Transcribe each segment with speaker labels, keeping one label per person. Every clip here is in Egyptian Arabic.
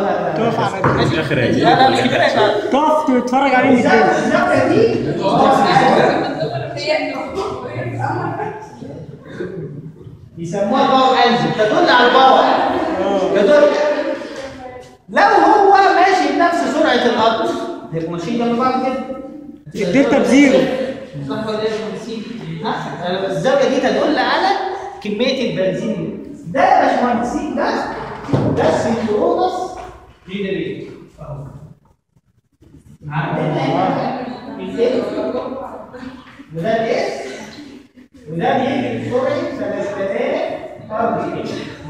Speaker 1: ولا
Speaker 2: تقف على
Speaker 3: في الاخر هيجي
Speaker 1: لا لا مش كده يبقى
Speaker 2: تقف تتفرج عليه من
Speaker 1: الزاويه
Speaker 2: الجنب
Speaker 1: الزاويه دي يسموها باور انجل تدل على الباور يدل لو هو ماشي بنفس سرعه القطر هيبقوا ماشيين جنب بعض كده
Speaker 2: الدلتا بزيرو
Speaker 1: صح ولا ايه يا باشمهندسين؟ ها؟ الزاويه دي تدل على كميه البنزين ده يا باشمهندسين ده ده السنكرونس جنريتور اهو عندنا هنا الاس وده الاس وده بيجي بسرعه 3000 ار بي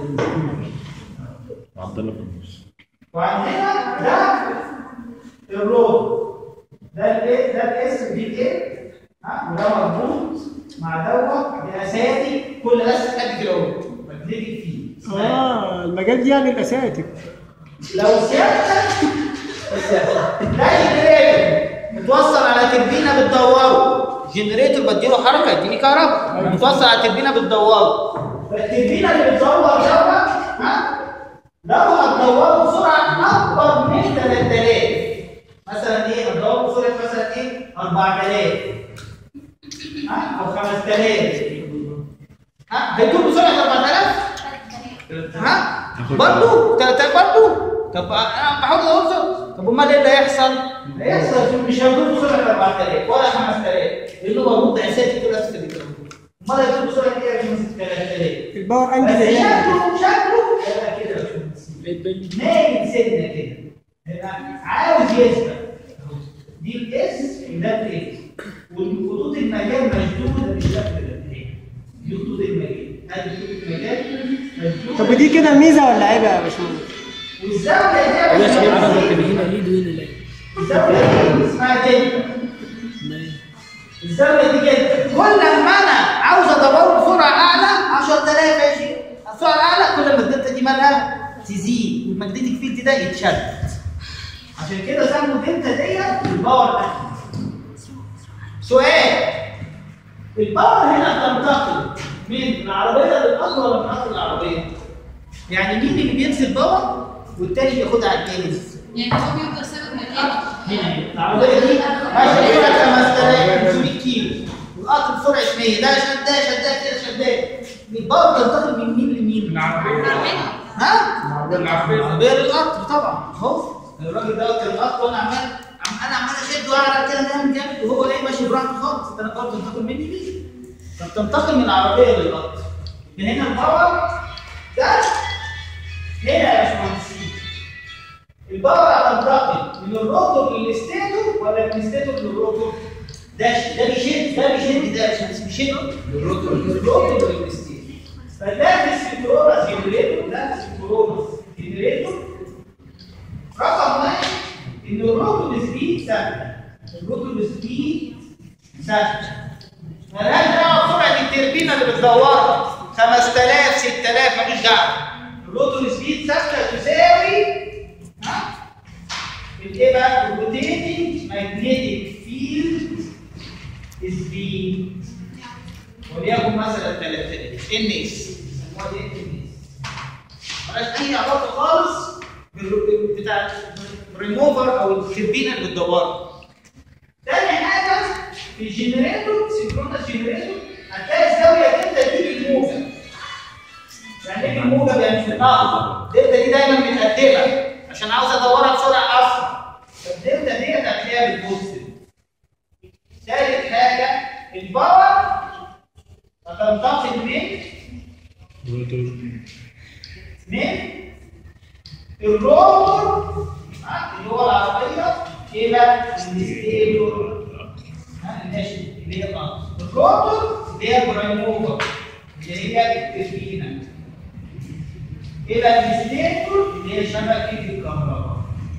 Speaker 3: عبد الله في النص
Speaker 1: وعندنا ده الرود ده الايه ده الاس ودي الايه ها وده مربوط مع دوت باساتي كل اسس قد كده اهو ماجنتيك فيه
Speaker 2: اه المجال دي يعني الاساتك
Speaker 1: لو سيادتك ده جنريتور متوصل على تربينه بتدوره جنريتور بديله حركه يديني كهرباء متوصل على تربينه بتدوره فالتربينه اللي بتدور دوت ها لو هتدوره بسرعه اكبر من 3000 مثلا ايه هتدوره بسرعه مثلا ايه 4000 ها او 5000 ها هيدور بسرعه 4000 ها برضه تلاتة برضه طب انا بحاول اوصل طب امال ايه اللي هيحصل؟ هيحصل مش هيدور بسرعه 4000 ولا 5000 لانه برد اساسي كل اساس اللي كده امال هيدور بسرعه ايه يا باشمهندس 3000
Speaker 2: الباور انجل
Speaker 1: بس
Speaker 2: هي
Speaker 1: شكله شكله هيبقى كده يا باشمهندس نايم سنه كده هيبقى عاوز يثبت أهو. دي الاس وده الاس والخطوط المجال مشدوده بالشكل ده دي خطوط المجال ادي خطوط المجال مشدوده
Speaker 2: طب ودي كده ميزه ولا عيب يا باشمهندس؟
Speaker 1: والزاويه دي يا
Speaker 4: ماشي
Speaker 1: باشمهندس،
Speaker 4: عرض كده هنا ليه وهنا لا
Speaker 1: الزاويه دي اسمها دلتا الزاويه دي كده كل ما انا عاوز ادوره بسرعه اعلى 10000 ماشي السرعه الاعلى كل ما الدلتا دي مالها تزيد والماجنتيك فيلد ده يتشد عشان كده سموا دلتا ديت الباور اكتف سؤال الباور هنا تنتقل من العربيه للاخرى ولا من الاخر للعربيه؟ يعني مين اللي بينزل باور والتاني بياخدها على الجاهز؟
Speaker 5: يعني هو بيفضل ثابت مكانه
Speaker 1: هنا العربيه دي ماشيه سرعه 5500 كيلو والقطر بسرعه 100 ده شداه شداه كده شداه الباور تنتقل من مين لمين؟
Speaker 6: العربية
Speaker 1: ها؟
Speaker 6: العربية
Speaker 1: العربيه للقطر طبعا اهو الراجل دوت كان القطر وانا عمال عم انا عمال اشد واعرق كده نعمل جامد وهو ايه ماشي براحته خالص انت الباور تنتقل مني ليه؟ فبتنتقل من العربيه للقطر من هنا الباور ده هنا يا باشمهندسين الباور هتنتقل من الروتور للستيتور ولا من الستيتور للروتور؟ ده ش- ده بيشد ده بيشد ده عشان بيشد للروتور للروتور للستيتور فده في السنكرونس جنريتور ده السنكرونس جنريتور رقم واحد ان الروتور سبيد ثابته الروتور سبيد ثابته مالهاش دعوه بسرعه التربينه اللي بتدورها 5000 6000 مالوش دعوه الروتور سبيد ثابته تساوي ها الايه بقى الروتيتنج ماجنتيك فيلد سبيد وليكن مثلا 3000 ان اس يسموها ايه ان اس مالهاش اي علاقه خالص بالرو- بتاع الريموفر او التربينه اللي بتدورها تاني حاجه في الجنريتور سينكرونس جنريتور هتلاقي الزاويه دلتا دي بالموجب يعني ايه بالموجب يعني في النقط دلتا دي دايما متقدمه عشان عاوز ادورها بسرعه اسرع فالدلتا ديت هتلاقيها بالبوزيتيف ثالث حاجه الباور هتنتقل من من الروتور ها، اللي هو العربيه الى الستيتور ها، ماشي اللي هي الأرض. الروتور اللي هي البرايموفر اللي هي التربينه الى الستيتور اللي هي شبكه الكهرباء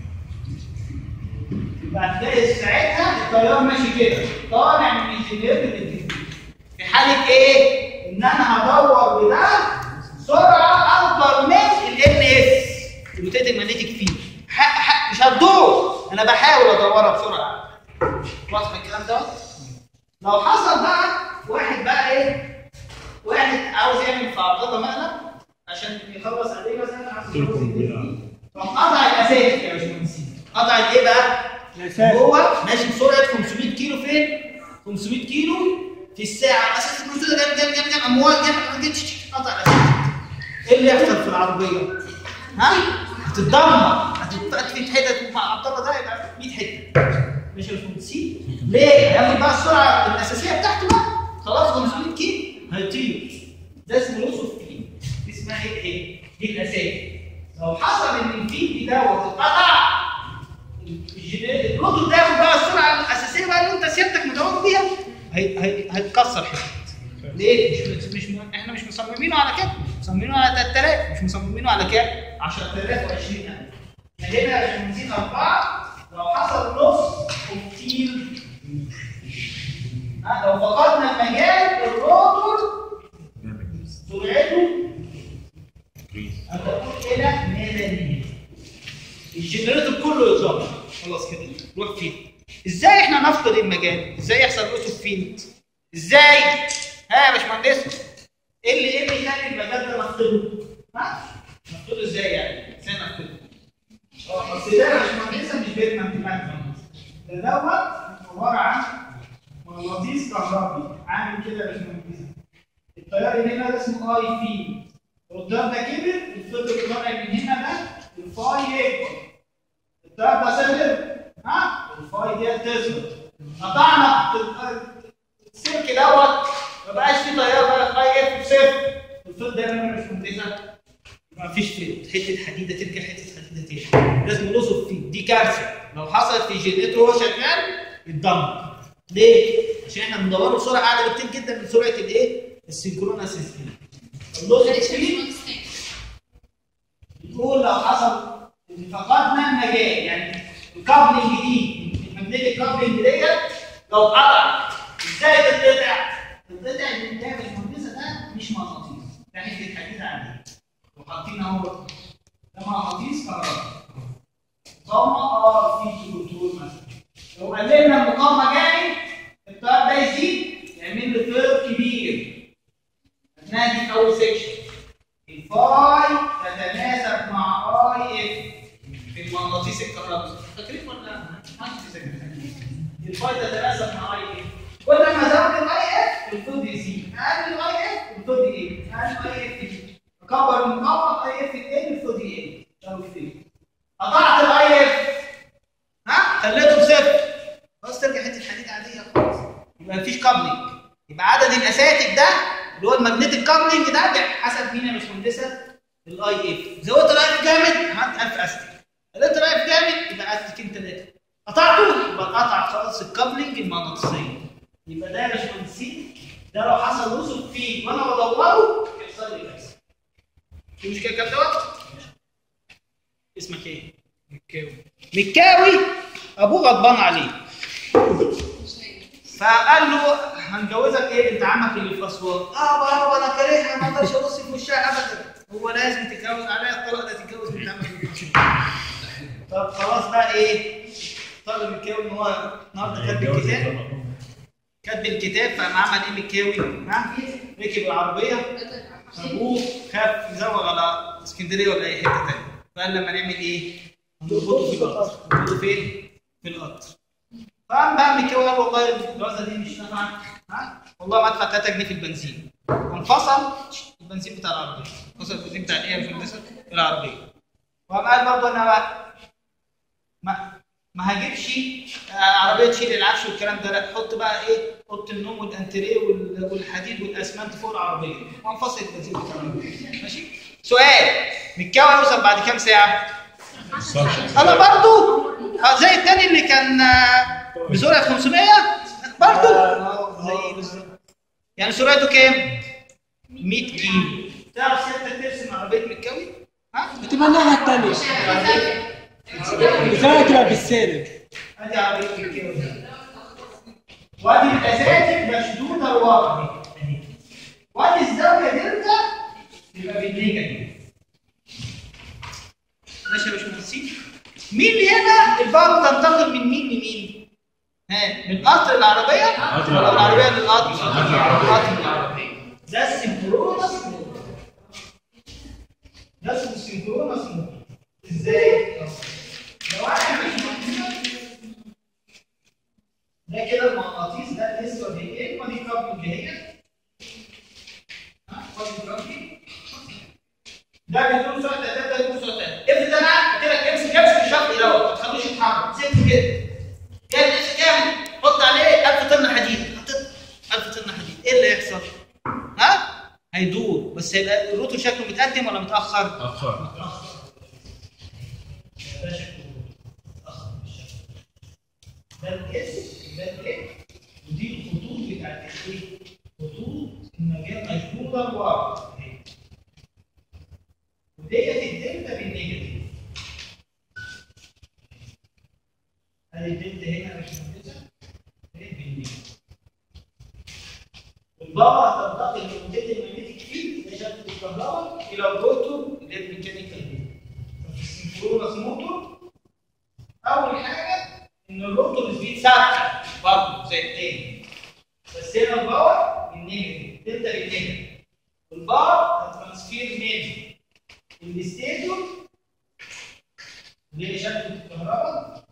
Speaker 1: فهتلاقي ساعتها التيار ماشي كده طالع من الجنريتور للتربينه في حاله ايه؟ ان انا هدور بده سرعه اكبر من الان اس الروتيتنج ماجنتيك فيلد حق حق مش هتدور انا بحاول ادورها بسرعه واضح الكلام ده؟ لو حصل بقى واحد بقى ايه؟ واحد عاوز يعمل في عرضه مقلب عشان يخلص عليه مثلا عاوز يخلص عليه. طب قطع الاساسي يا باشمهندسين قطع الايه بقى؟
Speaker 2: الأساسي.
Speaker 1: هو ماشي بسرعه 500 كيلو فين؟ 500 كيلو في الساعه اساس البروتين جاب جاب جاب جاب اموال جاب جاب قطع الاساسي ايه اللي يحصل في العربيه؟ ها؟ هتتدمر هتتقطع حتت مع عبد الله ده يبقى 100 حته ماشي يا باشمهندسين ليه؟ هياخد بقى السرعه الاساسيه بتاعته بقى خلاص 500 كيلو هيطير ده اسمه لوس اوف كيلو دي اسمها ايه ايه؟ دي الاساسي لو حصل ان الفيد دوت اتقطع الجن- البروتون ده ياخد بقى السرعه الاساسيه بقى اللي انت سيادتك مدور بيها هي- هي- هيتكسر حتت ليه؟ مش مش احنا مش مصممينه على كده مصممينه على 3000 مش مصممينه على كام؟ 10000 و20000 هنا يا باشمهندسين اربعه لو حصل نص اوكتيل ها، لو فقدنا المجال الروتور سرعته هتكون الى ميلانين الجنريتور كله يتظبط خلاص كده روح فين ازاي احنا نفقد المجال ازاي يحصل لوس فين ازاي ها يا باشمهندس ايه اللي ايه اللي يخلي المجال ده نفقده ها نفقده ازاي يعني ازاي نفقده اه بس ده يا باشمهندس مش بيتنا انتماء ده دوت عباره عن مغناطيس كهربي عامل كده يا باشمهندس التيار اللي هنا ده اسمه اي في القدام ده كبر الفضل اللي طالع من هنا ده الفاي يكبر التيار ده صغر ها الفاي دي تصغر قطعنا السلك دوت ما بقاش فيه تيار بقى الاي اف بصفر الفضل ده لما مش منتزه ما فيش في حته حديده ترجع حته حديده تاني لازم نصب فيه دي كارثه لو حصلت في جينيتور وهو شغال يتدمر ليه؟ عشان احنا بندوره بسرعه اعلى بكتير جدا من سرعه الايه؟ السنكرونس سبيد اللوز
Speaker 5: معلش يا
Speaker 1: سبيد
Speaker 5: باشمهندس تاني.
Speaker 1: بتقول لو حصل ان فقدنا المجال يعني الكابلنج دي المagnetic كابلنج ديت لو قطع ازاي تتقطع؟ تتقطع ان ده الباشمهندسه ده مش مغناطيس ده حته حديد عاديه وحاطين اهو ده مغناطيس كهرباء مقاومه ار في كنترول مثلا لو قللنا المقاومه جامد التيار ده يزيد يعمل له فير كبير هنلاقي دي اول سيكشن الفاي تتناسب مع اي اف في المغناطيس الكهربائي فاكرين ولا محدش يذاكر الفاي تتناسب مع اي اف كل ما زود الاي اف الفود يزيد اقل الاي اف الفود يقل اقل الاي اف يزيد اكبر المقاومه الاي اف يقل الفود يقل شايف فين قطعت الاي اف ها خليته بصفر خلاص ترجع حته حديد عاديه خالص يبقى مفيش كابلنج يبقى عدد الاساتك ده اللي هو المagnetic كابلنج ده حسب مين يا باشمهندسه الاي اف زودت الاي اف جامد عملت 1000 استك قلت الاي اف جامد يبقى استكين ثلاثه قطعته يبقى قطع خلاص الكابلنج المغناطيسيه يبقى ده يا باشمهندسين ده لو حصل وصل فيه وانا بدوره يحصل لي كذا في مشكله كام دوت اسمك ايه؟ مكاوي مكاوي ابوه غضبان عليه فقال له هنجوزك ايه بنت عمك اللي في اسوان اه بابا انا كارهها ما اقدرش ابص في وشها ابدا هو لازم تتجوز عليها الطلاق ده تتجوز بنت عمك اللي في اسوان طب خلاص بقى ايه طالب مكاوي ان هو النهارده كاتب الكتاب كاتب الكتاب فقام عمل ايه مكاوي ها ركب العربيه ابوه خاف يزوغ على اسكندريه ولا اي حته ثانيه فقال لما نعمل ايه؟ نربطه في القطر نربطه فين؟ في القطر فقام بقى مكاوي قال والله الجوازه دي مش نافعه ها والله ما ادفع 3 جنيه في البنزين وانفصل البنزين بتاع العربيه انفصل البنزين بتاع الايه يا باشمهندس؟ العربيه وقام قال برضه انا بقى ما ما هجيبش آه، عربيه تشيل العفش والكلام ده لا حط بقى ايه اوضه النوم والانتريه وال- والحديد والاسمنت فوق العربيه وانفصل البنزين بتاع العربيه ماشي سؤال متكاوي يوصل بعد كام ساعه؟ انا برضو آه، زي التاني اللي كان آه، بسرعه 500 برضو آه، زي بالظبط يعني سرعته كام؟ 100 كيلو تعرف سيادتك ترسم عربيه متكاوي؟ ها؟
Speaker 2: بتبقى الناحية التانية الزاوية تبقى بالسالب
Speaker 1: ادي عربيه متكاوي وادي الاساتك مشدوده لورا اهي وادي الزاويه دلتا يبقى بالنيجاتيف ماشي يا باشمهندسين مين اللي هنا البار تنتقل من مين لمين؟ ها من قطر العربيه ولا من العربيه للقطر؟ قطر العربيه ده السنكرونس مود ده اسمه السنكرونس مود ازاي؟ اتاخر؟
Speaker 3: اخر
Speaker 1: اتاخر ده شكله اتاخر بالشكل ده الاس ده الايه ودي الخطوط بتاعت الايه؟ خطوط المجال مشدوده لورا اهي. وديت الدلتا بالنيجاتيف ادي الدلتا هنا يا باشمهندسه اهي بالنيجاتيف والباور تنتقل من منطقه المagnetic فيلد اللي شكل الكهرباء الى الروتور اللي هي الميكانيكال فيلد في السنكرونس موتور اول حاجه ان الروتور سبيد ثابته برضه زي التاني بس هنا الباور بالنيجاتيف دلتا بالنيجاتيف والباور هترانسفير من الستيتور اللي هي شبكه الكهرباء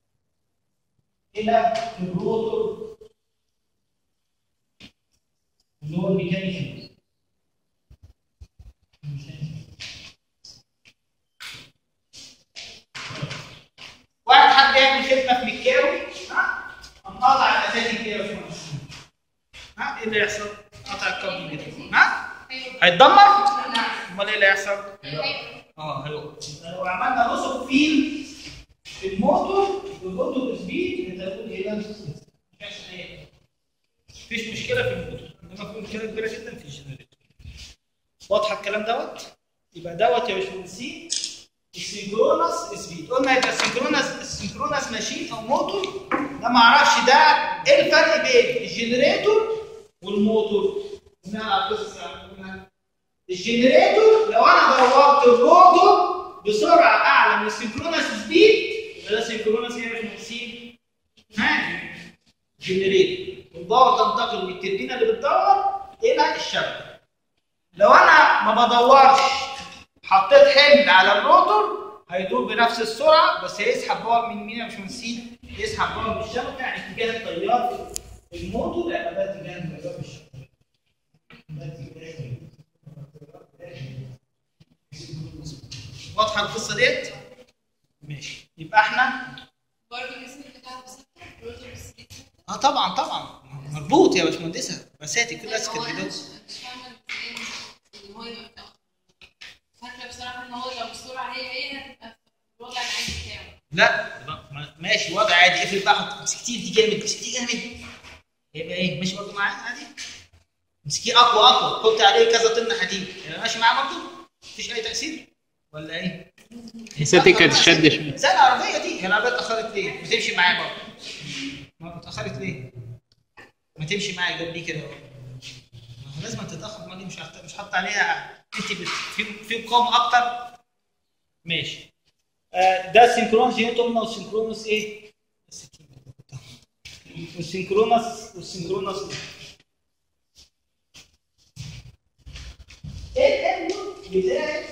Speaker 1: الى الروتور اللي هو الميكانيكال واحد حد يعمل خدمه في مكاوي ها هنقطع الاساسي كده يا باشمهندس ها ايه اللي يحصل؟ قطع الكابل كده ها هيتدمر؟ امال ايه اللي يحصل؟ اه هيقف لو عملنا نصب فيل في الموتور الموتور سبيد انت تقول ايه ده؟ مفيش ايه مفيش مشكله في الموتور انما في مشكله كبيره جدا في الجنريتور واضحه الكلام دوت؟ يبقى دوت يا باشمهندسين السنكرونس سبيد قلنا يبقى السنكرونس السنكرونس ماشين او موتور ده ما اعرفش ده ايه الفرق بين الجنريتور والموتور؟ قلنا على القصص يعني قلنا الجنريتور لو انا دورت الروتور بسرعه اعلى من السنكرونس سبيد يبقى ده سنكرونس ايه يا باشمهندسين؟ ها جنريتور والباور تنتقل من التربينه اللي بتدور الى الشبكه لو انا ما بدورش حطيت حمل على الروتور هيدور بنفس السرعه بس هيسحب باور من مين يا باشمهندسين؟ يسحب باور من الشبكه يعني اتجاه التيار في الموتور يبقى ده اتجاه التيار في الشبكه ده اتجاه واضحه القصه ديت؟ ماشي يبقى احنا
Speaker 5: برضه الاسم بتاعه ثابته برضه السبيد
Speaker 1: اه طبعا طبعا مربوط يا باشمهندسه مساتي كلها
Speaker 5: ثابته هو انا
Speaker 1: اسكت
Speaker 5: مش مش فاهمه ازاي ان هو يبقى متاخر فاكره بصراحه ان هو لو السرعه هي هي هتبقى في الوضع العادي بتاعه
Speaker 1: لا ما- ماشي وضع عادي افرض بقى حط مسكتيه دي جامد مسكتيه جامد يبقى ايه ماشي برضه معاه عادي مسكيه اقوى اقوى حط عليه كذا طن حديد يبقى ماشي معاه برضه مفيش اي تاثير ولا ايه؟
Speaker 2: حسيتك كانت تشد شويه
Speaker 1: زي العربيه دي هي العربيه اتاخرت ليه؟ بتمشي معايا برضه ما اتاخرت ليه؟ ما تمشي معايا جنبي كده اهو ما هو لازم تتاخر ما دي مش هحط- مش حاطط عليها انت بت- في في مقاومه اكتر ماشي آه، ده السنكرونس جينيت قلنا والسنكرونس ايه؟ والسنكرونس والسنكرونس ايه الانبوت بتاعت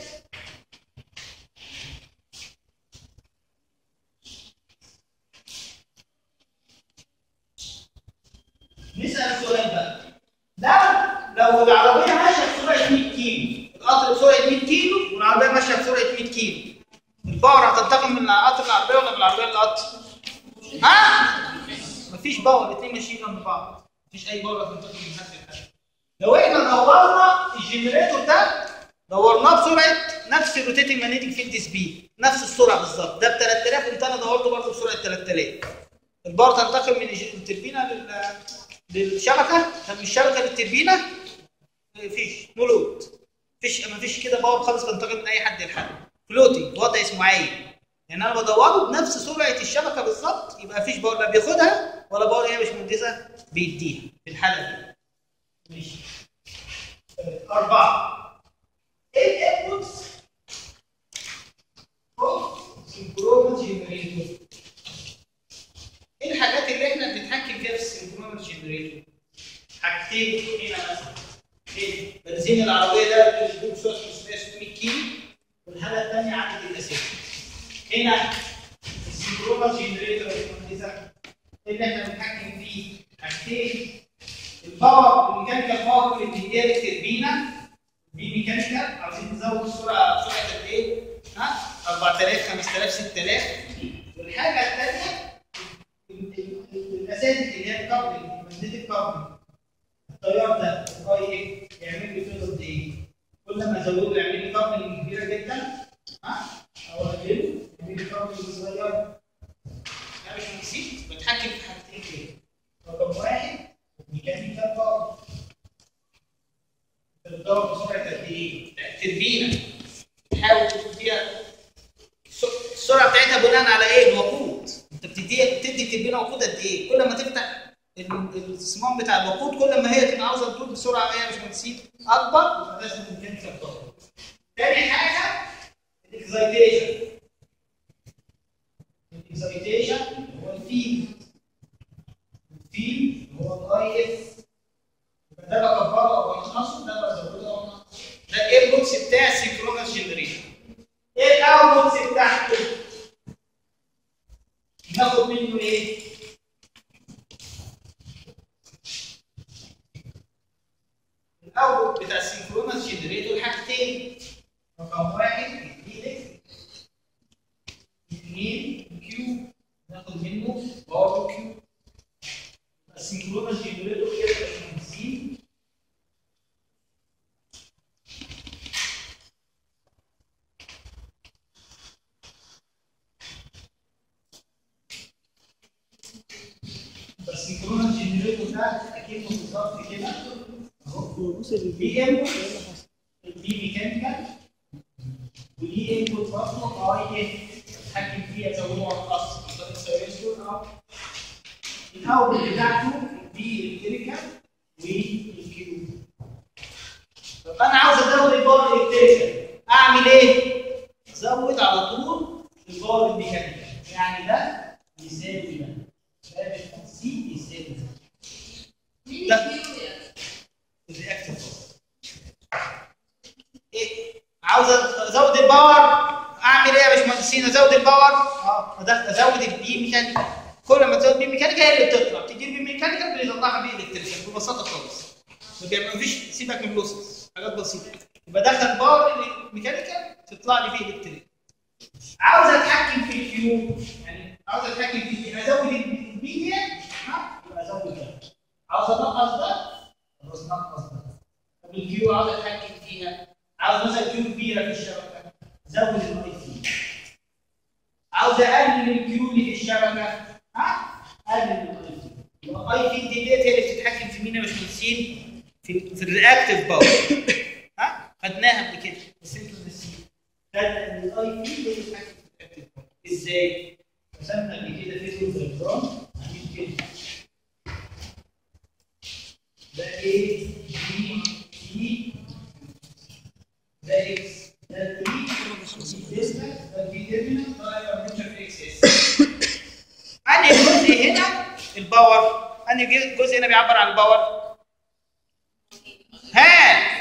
Speaker 1: نسال سؤال بقى لو لو العربيه ماشيه بسرعه 100 كيلو القطر بسرعه 100 كيلو والعربيه ماشيه بسرعه 100 كيلو الباور هتنتقل من قطر العربيه ولا من العربيه للقطر؟ ها؟ مفيش باور الاثنين ماشيين جنب بعض مفيش اي باور هتنتقل من حد لحد لو احنا دورنا الجنريتور ده دورناه بسرعه نفس الروتيتنج مانيتنج فيلد سبيد نفس السرعه بالظبط ده ب 3000 وانت انا دورته برضه بسرعه 3000 الباور تنتقل من الج- التربينه لل للشبكه من الشبكه للتربينه مفيش نو لود مفيش مفيش كده باور خالص تنتقل من اي حد لحد فلوتنج وضع اسمه عين يعني انا بدوره بنفس سرعه الشبكه بالظبط يبقى مفيش باور لا بياخدها ولا باور هي مش مهندسه بيديها في الحاله دي ماشي آه، أربعة ايه الانبوتس اوف سنكرونس جنريتور ايه الحاجات اللي احنا بنتحكم فيها في السنكرونس جنريتور حاجتين هنا مثلا إيه؟ بنزين العربيه ده بيدوب سرعه 500 كيلو والحاله الثانيه عدد الاساسي هنا السنكرونس جنريتور المهندسه اللي احنا بنتحكم فيه حاجتين الباور الميكانيكال باور اللي بتديها للتربينه دي ميكانيكال عاوزين نزود السرعه سرعه قد ايه؟ ها 4000 5000 6000 والحاجه الثانيه الاساسي اللي هي الكابلنج الماجنتيك كابلنج التيار ده اي ايه يعمل لي فيض قد ايه؟ كل ما ازوده يعمل لي كابلنج كبيره جدا ها او اقل نجيب الكابل الصغير لا مش نسيت بتحكم في حاجتين كده رقم واحد ميكانيكال باور بتضرب بسرعه قد ايه؟ تربينه تحاول تديها الس- السرعه بتاعتها بناء على ايه؟ الوقود انت بتدي بتدي التربينه وقود قد ايه؟ كل ما تفتح ال- الصمام بتاع الوقود كل ما هي تبقى عاوزه تدور بسرعه ايه يا باشمهندسين اكبر يبقى لازم ميكانيكال باور تاني حاجه الاكزايتيشن الاكزايتيشن هو الفيلد الفيلد هو الاي اف ده بكبره او بنقصه ده بزوده او بنقصه ده الانبوتس بتاع السينكرونس جنريشن ايه الاوتبوتس بتاعته ناخد منه ايه الاوتبوت بتاع السينكرونس جنريتور حاجتين رقم واحد الكتريك اثنين كيو ناخد منه باور كيو السينكرونس جنريتور كده يا باشمهندسين السينكرونس جنريتور ده اكنه بالظبط كده اهو البي انبوت البي ميكانيكال ودي انبوت برضه اي اف اتحكم فيها ازوده وانقص عن طريق السيرفيسور او الاوتبوت بتاعته البي الكتريكال والكيو طب انا عاوز ازود الباور الكتريكال اعمل ايه؟ ازود على طول الباور الميكانيكال يعني ده يساوي ده ده بالتنسيق يساوي ده
Speaker 5: مين
Speaker 1: لا.
Speaker 5: الكيو يا
Speaker 1: الرياكتيف ايه عاوز ازود الباور اعمل ايه يا باشمهندسين ازود الباور اه أز- ازود البي ميكانيكال كل ما تزود بي ميكانيكال هي اللي بتطلع تدي البي ميكانيكال بيطلعها بي الكتريكال ببساطه خالص ما بيبقى- مفيش سيبك من لوسز حاجات بسيطه يبقى دخل باور ميكانيكال تطلع لي بي الكتريكال عاوز اتحكم في الكيو يعني عاوز اتحكم في البي ازود البي دي ها يبقى ازود ده عاوز انقص ده خلاص نقص ده طب الكيو عاوز اتحكم فيها عاوز مثلا كيو كبيره في الشبكه زود الاي سي عاوز اقلل الكيو اللي في الشبكه ها قلل الاي سي الاي في دي ديت هي اللي بتتحكم في مين يا باشمهندسين في في الرياكتيف باور ها خدناها قبل كده بس انتوا ناسيين خدنا ان الاي في هي اللي بتتحكم في الرياكتيف باور ازاي؟ رسمنا قبل كده في دايجرام عاملين كده ده ايه بي تي ده اكس ده تي ديستنس ده بي تيرمينال ده يبقى في اكس اس انهي جزء هنا الباور انهي جزء هنا بيعبر عن الباور ها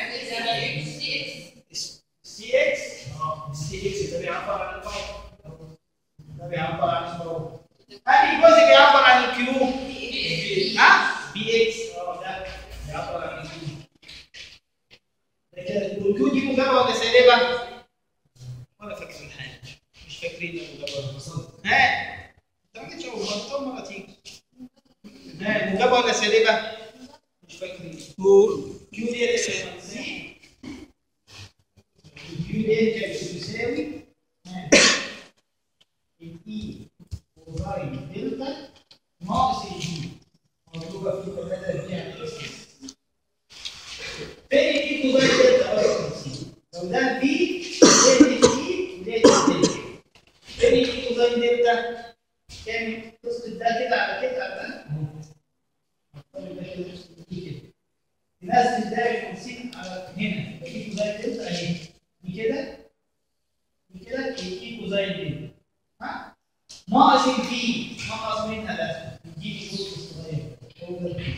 Speaker 1: السي اكس اه السي اكس ده بيعبر عن الباور ده بيعبر عن الباور انهي جزء بيعبر عن الكيو ها بي اكس اه ده بيعبر عن الكيو ده كده والكيو دي موجبه ولا سالبه؟ ولا فاكرين حاجه مش فاكرين الموجبه ها انت ما جيتش اول مره اول مره تيجي ها موجبه ولا سالبه؟ مش فاكرين كيو دي ايه الكيو دي كانت بتساوي الاي كوزاين دلتا ناقص الجي مضروبه في 3 دي يعني اس فين الاي كوزاين دلتا اصلا لو ده البي ده التي وده التي فين الاي كوزاين دلتا كام تسقط ده كده على كده على ده طيب ده كده تسقط دي كده تنزل ده 50 على هنا يبقى الاي كوزاين دلتا اهي دي كده دي كده الاي كوزاين دلتا ها ناقص البي ناقص منها ده الجي دي جزء صغير هو ده البي.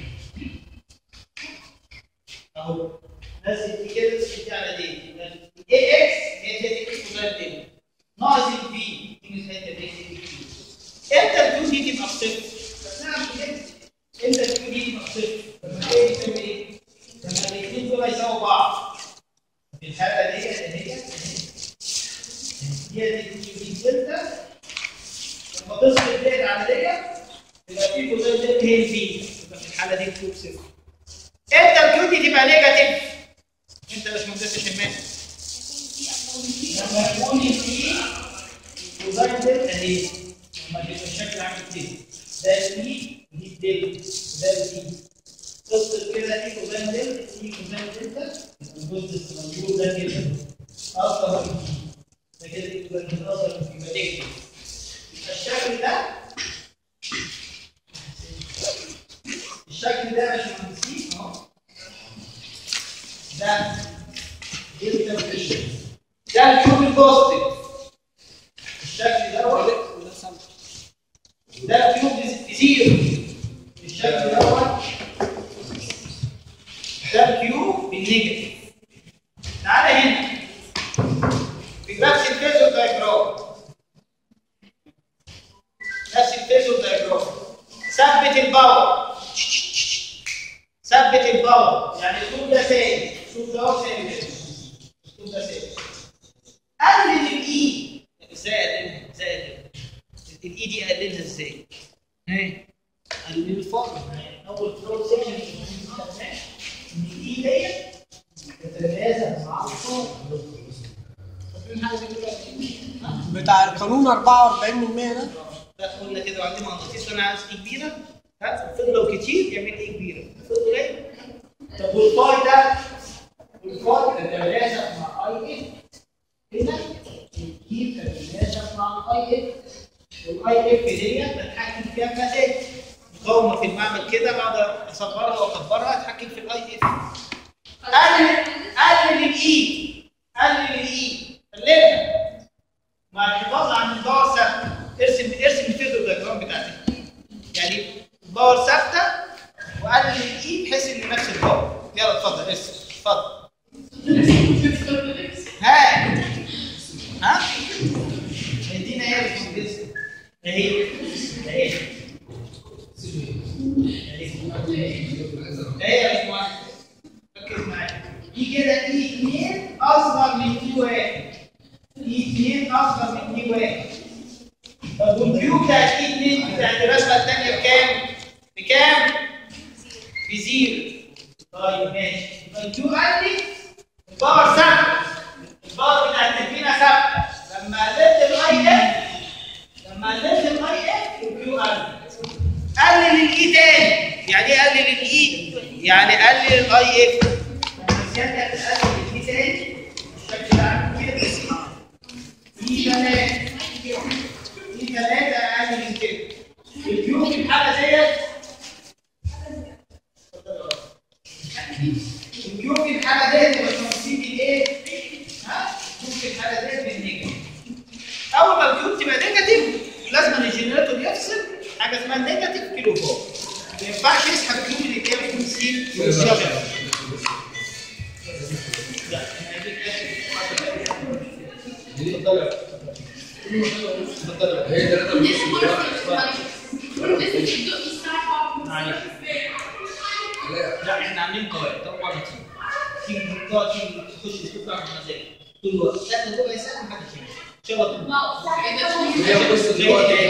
Speaker 1: اهو نزل دي كده تسقط دي على دي الاي اكس هي دي اكس كوزاين دلتا ناقص البي دي مش هي دي اكس امتى الكيو دي تبقى بصفر؟ بس نعم كده امتى الكيو دي تبقى بصفر؟ لما ايه بتساوي ايه؟ لما الاثنين دول يساووا بعض في الحاله دي اللي هي هي دي الكيو دي دلتا لما تصل ديت على ديت يبقى في كوزين ديت هي البي يبقى في الحاله دي الكيو بصفر امتى الكيو دي تبقى نيجاتيف؟ انت يا باشمهندس شمال لما يكون الإي كوزاين دلتا اهي لما يبقى الشكل عامل كده ده الإي ودي الدلتا وده الإي تفصل كده إي كوزاين دلتا إي كوزاين دلتا الجزء الموجود ده كده أصغر من إي ده كده إي كوزاين دلتا أصغر من إي يبقى نكتب يبقى الشكل ده الشكل ده يا باشمهندسين اهو ده دلتا في ده الكيوب البوزيتيف الشكل دوت ده الكيوب في زيرو الشكل دوت ده الكيوب بالنيجاتيف تعالى هنا في نفس الفيزو دايجرام نفس الفيزو دايجرام ثبت الباور ثبت الباور يعني الطول ده ثابت الطول ده هو ثابت الطول ده ثابت قلل الاي ازاي اقللها ازاي اقللها الاي دي اقللها ازاي اهي قلل الفاضل اول فلور سيكشن ان الاي ديت تتناسب مع الفاضل فاكرين حاجه زي كده
Speaker 3: بتاع القانون 44 من 100 ده
Speaker 1: ده قلنا كده وعندي مغناطيس وانا عايز ايه كبيره ها فضلوا كتير يعمل ايه كبيره فضلوا ايه طب والفاي ده والفاي تتناسب مع اي اف هنا الكيف تتناسب مع الاي اف والاي اف ديت بتحكم فيها بمزاج مقاومه في المعمل كده بعد اصغرها واكبرها اتحكم في الاي اف قلل قلل الاي قلل الاي قللها مع الحفاظ عن الباور ثابته ارسم ارسم الفيزو دايجرام بتاعتك يعني باور ثابته وقلل الاي بحيث ان نفس الباور يلا اتفضل ارسم اتفضل ها ها ادينا ايه يا باشمهندس اهي اهي اهي يا باشمهندس ركز معايا دي كده اي 2 اصغر من اي 1 اي 2 اصغر من اي 1 طب والكيو بتاعت اي 2 بتاعت الرسمه الثانيه بكام؟ بكام؟ بزيرو طيب ماشي يبقى الكيو قال لي الباور ثابت الباور بتاع التكوينه ثابته لما قللت الاي اف لما قللت الاي اف الكيو قل قلل الاي تاني يعني ايه قلل الاي؟ يعني قلل الاي اف لما زياده تقلل الاي تاني الشكل ده عامل كده في ثلاثه في ثلاثه اقل من كده الكيو في الحاله ديت الكيو في الحاله ديت يبقى تنصيب الايه؟ ها؟ الكيو في الحاله ديت بالنيجاتيف اول ما الكيو تبقى نيجاتيف لازم الجنريتور يفصل حاجه اسمها نيجاتيف كيلو فولت ما ينفعش يسحب كيو من الكام 50 يشغل لا أنا هجيب اتفضل اتفضل
Speaker 4: هي ثلاثة ونص
Speaker 1: معلش لا احنا عاملين قواعد طبعا تيجي تيجي تقعد تيجي تخش تطلع من مزاجك طول الوقت اخر ربع ساعه محدش يمشي ان شاء الله
Speaker 4: هي قصة دلوقتي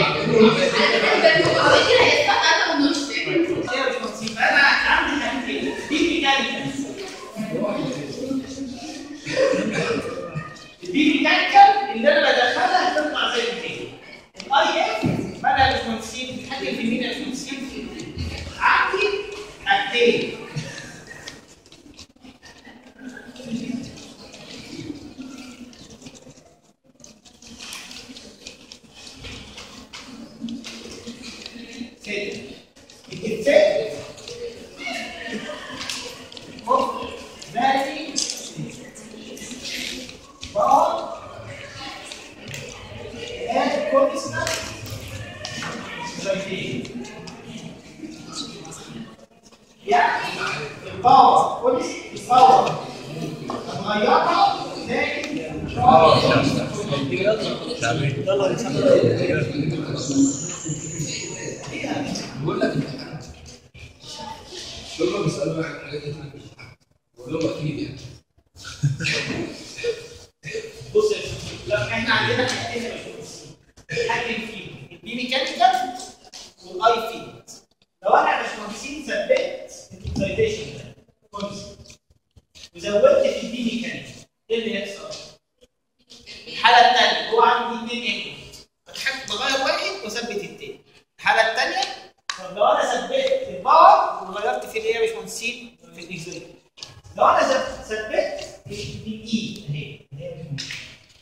Speaker 1: انا عندي حاجتين دي ميكانيكال دي ميكانيكال اللي انا بدخلها تطلع زي التاني الاي اف بدل الكونسيل بتحكم في مين الكونسيل عندي حاجتين كده الكتاب هو مالي بقى اد كونستنت شايفين يعني الباور كونستنت الباور هتغيرها زائد
Speaker 4: بقول لك امتحان لما بيسألوا واحد حاجات دي بقول لهم اكيد يعني
Speaker 1: بص يا شباب، لا احنا عندنا حاجتين يا باشمهندس نتحكم فيهم البي ميكانيكال والاي فيلد لو انا يا باشمهندسين ثبت الاكسايتيشن ده كونستنت وزودت في البي ميكانيكال ايه اللي يحصل؟ بتحك- بغير واحد واثبت التاني الحاله الثانيه طب لو انا ثبت الباور وغيرت في الايه يا باشمهندسين في الاكزيت لو انا ثب- ثبت الاي اهي اهي يا باشمهندس.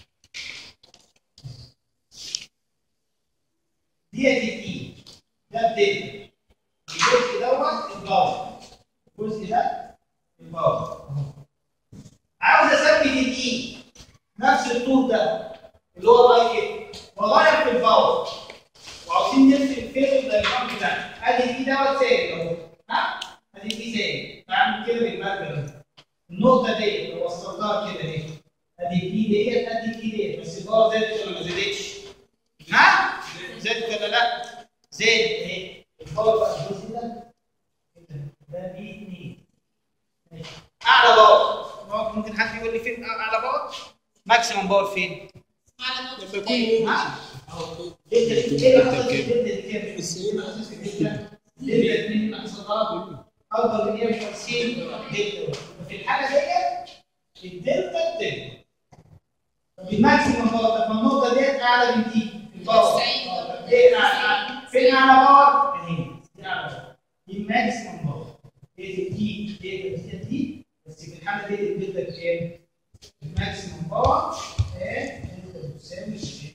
Speaker 1: ديت الاي ده الدلتا الجزء دوت الباور الجزء ده الباور أهو. عاوز اثبت الاي نفس الطول ده اللي هو الاي كده واغير في الباور وعاوزين نرسم الفيلم الدايجرام بتاعنا ادي دي دوت ثابت اهو ها ادي دي ثابت بعمل كده بالمركز ده النقطه دي لو وصلتها كده اهي ادي دي ديت ادي دي ديت بس الباور زادت ولا ما زادتش؟ ها؟ زادت ولا لا؟ زاد اهي الباور بقى الجزء ده كده. ده بي 2 اعلى باور ممكن حد يقول لي فين اعلى باور؟ ماكسيمم باور فين؟
Speaker 5: على نقطة
Speaker 3: لما يكون
Speaker 5: التاني.
Speaker 1: ها؟ اهو ايه اللي حصل في الدلتا دي كام؟ الدلتا دلتا 2 ناقصها اكبر من 150 دلتا في الحاله ديت الدلتا الدلتا طب الماكسيمم باور طب ما النقطه ديت اعلى من دي في الباور
Speaker 5: تسعين.
Speaker 1: آه، طب ايه أعلى؟ فين اعلى باور؟ اهي دي اعلى باور دي الماكسيمم باور دي دي دي دي دي بس في الحاله دي الدلتا بكام؟ الماكسيمم باور ايه دلتا بتساوي 60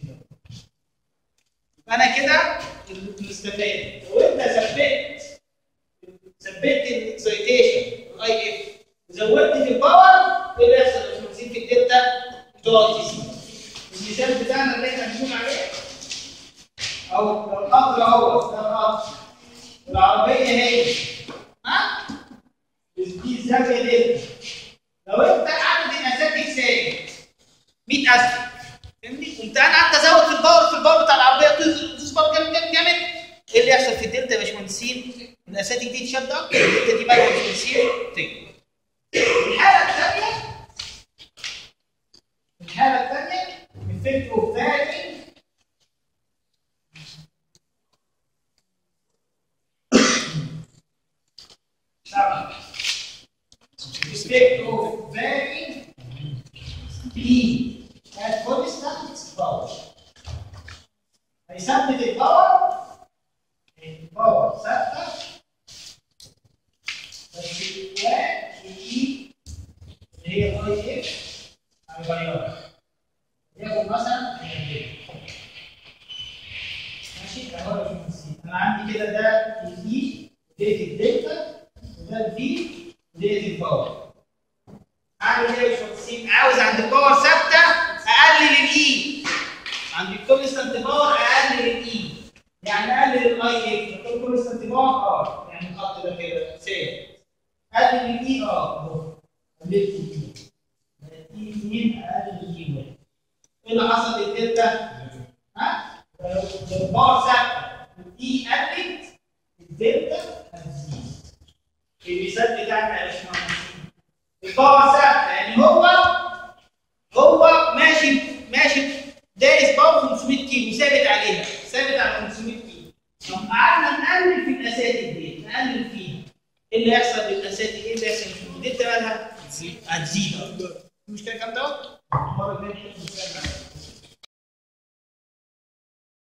Speaker 1: انا كده مستفاد لو انت ثبت ثبت الاكسيتيشن الاي اف وزودت في الباور ايه اللي يحصل لما تزيد في الدلتا تقعد تزيد المثال بتاعنا اللي احنا بنقول عليه او لو القطر اهو ده القطر العربيه هي ها دي الزاويه دي لو انت عدد الاساتك ثابت 100 اسد فاهمني؟ قمت انا قعدت ازود في الباور في الباور بتاع العربيه تدوس تدوس باور جامد جامد جامد ايه اللي يحصل في الدلتا يا باشمهندسين؟ الاساتك دي تشد اكتر الدلتا دي مالها يا باشمهندسين؟ تكبر. الحاله الثانيه الحاله الثانيه الفكر اوف فالي طبعا الفكر اوف فالي بي at constant power. هيثبت الباور الباور ثابته بس الواء الاي اللي هي اي اف هيغيرها ياخد مثلا هي كده. ماشي اهو يا باشمهندسين. انا عندي كده ده الاي وديت الدلتا وده الفي وديت الباور اعمل ايه يا باشمهندسين؟ عاوز عند الباور ثابته اقلل الاي عند الكونستنت باور اقلل الاي يعني اقلل الاي اف الكونستنت باور اه يعني الخط ده كده ثابت اقلل الاي اه اهو قللت الاي الاي 2 اقلل الاي 1 ايه اللي حصل للدلتا؟ ها؟ لو الباور ثابته الاي قلت الدلتا هتزيد المثال بتاعنا يا باشمهندسين الباور ثابته يعني هو هو ماشي ماشي دايس باور 500 كيلو ثابت عليها ثابت على 500 كيلو طب قعدنا نقلل في الاساتك دي نقلل فيها ايه اللي يحصل للاساتك ايه اللي يحصل في دي مالها هتزيد هتزيد مش كده الكلام دوت المره الجايه نشوف المثال ده